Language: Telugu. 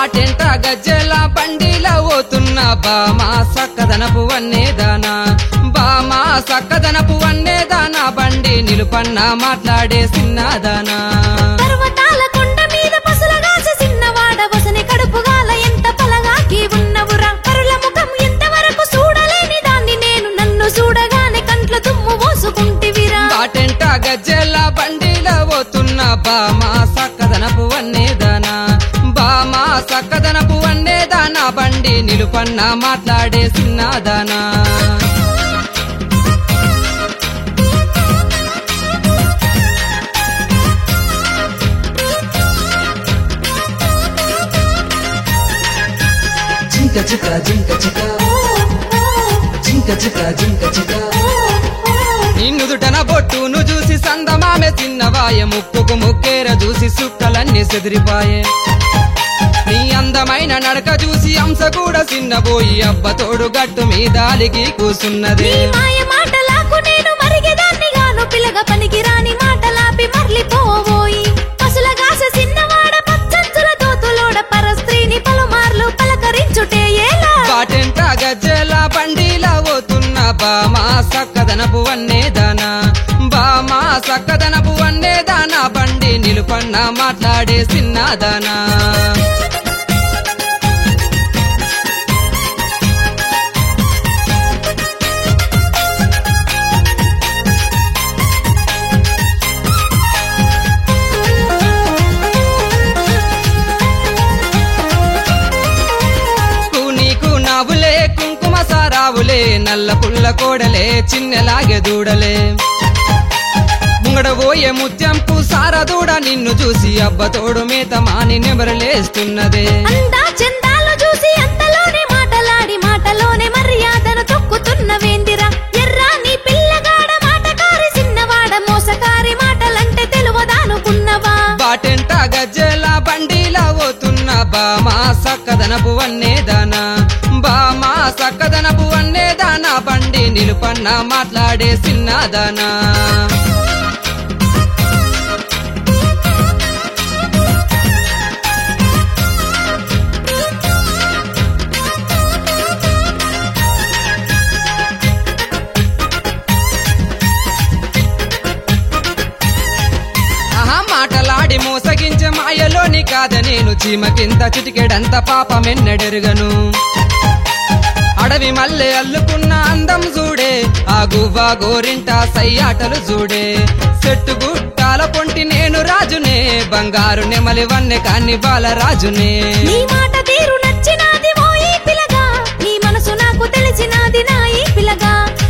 బాటెంట గజ్జెల బండిల పోతున్న బామా సక్కదనపు వన్నేదానా బామా సక్కదనపు వన్నేదానా బండి నిలుపన్న మాట్లాడే సిన్నదానా పర్వతాల కొండ మీద పసులగాస చిన్నవాడ వసని కడుపుగాల ఎంత పలగాకి ఉన్నవురా పరుల ముఖం ఎంతవరకు చూడలేని దాన్ని నేను నన్ను చూడగానే కంట్ల దుమ్ము పోసుకుంటివిరా బాటెంట గజ్జెల బండిల పోతున్న బామా సక్కదనపు వన్నేదానా బామా సక్కదనపు వన్నేదానా బండి నిలుపన్న మాట్లాడే సిన్నదానా జింక చిక జింక చిక జింక చిక జింక చిక నిన్నుదుటన బొట్టును చూసి సందమామె తిన్నవాయ ముక్కుకు ముక్కేర చూసి సుక్కలన్నీ సెదిరిపాయే నీ అందమైన నడక చూసి అంశ కూడా చిన్నబోయి అబ్బ తోడు గట్టు మీద అలిగి కూసున్నదే నీ మాయ మాటలాకు నేను మరిగేదాన్ని గాను పిల్లగ పనికి రాని మాటలాపి మర్లిపోవోయి పసులగాస చిన్నవాడ పచ్చంచుల తోతులోడ పరస్త్రీని పలుమార్లు పలకరించుటే ఏలా బాటెంట గజ్జెల బండిలా పోతున్న బామా సక్కదనపు వన్నేదానా బామా సక్కదనపు వన్నేదానా బండి నిలుపన్న మాట్లాడే సిన్నదానా నీకు నీకు నావులే కుంకుమ సారావులే నల్ల పుల్ల కోడలే చిన్నెలాగే దూడలే ముంగడబోయే ముత్యంపు సారా దూడ నిన్ను చూసి అబ్బ తోడు మేత మాని నెమరలేస్తున్నదే అందా చందాలు చూసి అంతలోనే మాటలాడి మాటలోనే మర్యాదను తొక్కుతున్న వేందిరా ఎర్రా నీ పిల్లగాడ మాటకారి చిన్నవాడ మోసకారి మాటలంటే తెలువదానుకున్నవా బాటెంట గజ్జెల బండిలా పోతున్న బామా సక్కదనపు వన్నేదానా బామా సక్కదనపు వన్నేదానా బండి నిలుపన్న మాట్లాడే సిన్నదానా ఆహా మాటలాడి మోసగించే మాయలోని కాద నేను చీమకింత చిటికెడంత పాపమెన్నెడెరుగను అడవి మల్లె అల్లుకున్న అందం చూడే ఆ గువ్వా గోరింట సయ్యాటలు చూడే చెట్టు గుట్టాల పొంటి నేను రాజునే బంగారు నెమలి వన్నె కాన్ని బాలరాజునే నీ మాట తీరు నచ్చినాది ఓ ఈ పిల్లగా నీ మనసు నాకు తెలిసినాది నా ఈ పిల్లగా